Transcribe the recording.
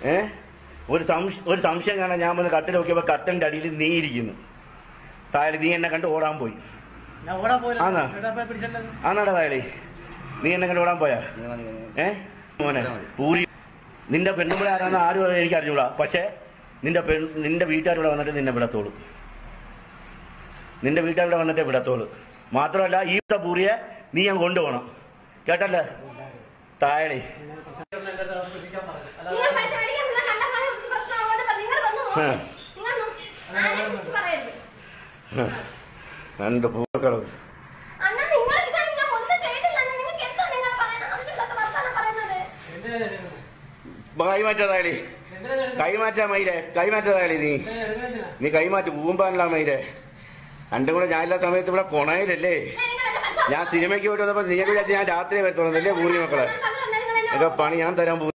ഏ ഒരു സംശയം ഒരു സംശയം കാണാൻ ഞാൻ വന്ന് കട്ടിൽ നോക്കിയപ്പോ കട്ടന്റെ അടിയിൽ നീ ഇരിക്കുന്നു താഴെ നീ എന്നെ കണ്ട് ഓടാൻ പോയി ഞാൻ ഓടാൻ പോയില്ല ആന്നാ? എടാ, പോയി പിടിച്ചോണ്ട് ആന്നാടാ താഴെ നീ എന്നെ കണ്ട് ഓടാൻ പോയാ മതി, മതി, മതി. ഏ മോനെ പൂരി നിന്റെ പെണ്ണുമ്പിള ആരാന്ന് ആരും എനിക്ക് അറിഞ്ഞൂടാ പക്ഷേ നിന്റെ പെൺ നിന്റെ വീട്ടുകാരിവിടെ വന്നിട്ട് നിന്നെ വിടത്തോളൂ നിന്റെ വീട്ടുകാരുടെ വന്നിട്ടേ വിടത്തോളൂ മാത്രമല്ല ഈ പൂരിയെ നീ ഞാൻ കൊണ്ടുപോകണം കേട്ടല്ലേ താഴെ എന്റെ അടുത്ത് പിടിക്കാൻ പറഞ്ഞു. അല്ലാതെ നിങ്ങൾ പൈസ മേടിക്കാൻ വന്ന കണ്ടമാനം ഒന്നും പ്രശ്നമാവാതെ പറ. നിങ്ങൾ വന്ന് നോക്ക്. ആ. നിങ്ങൾ നോക്ക്. ആരെയും കുറിച്ച് പറയരുത്. രണ്ട് പൂക്കളും അണ്ണാ, നിങ്ങൾ വിചാരിച്ചാൽ ഞാൻ ഒന്നും ചെയ്തില്ല അണ്ണാ. നിങ്ങൾക്ക് എന്താ നിങ്ങൾ പറയാൻ ആവശ്യമില്ലാത്ത വർത്താനം പറയുന്നത്? എന്തിനാ ഞാൻ എടുക്കുന്നത്? കൈമാറ്റാ താഴെ എന്തിനാ ഞാൻ എടുക്കുന്നത്? കൈമാറ്റാ മയിലേ കൈമാറ്റാ താഴെ നീ എന്തിനാ ഞാൻ എടുക്കുന്നത് എന്തിനാ? നീ കൈമാറ്റി പൂമ്പാനല്ല മയിലേ എൻ്റെ കൂടെ ഞാനില്ലാത്ത സമയത്ത് ഇവിടെ കൊണയിലല്ലേ നിങ്ങൾ എന്റെ പക്ഷം- ഞാൻ സിനിമയ്ക്ക് പോയിട്ട് വന്നപ്പോ നീ വിചാരിച്ച് ഞാൻ രാത്രി വരത്തോളന്നല്ലേ പൂരി മക്കളെ ഞാൻ പറഞ്ഞല്ലോ, നിങ്ങൾ എന്നെ ഒക്കെ പണി ഞാൻ തരാൻ പോകും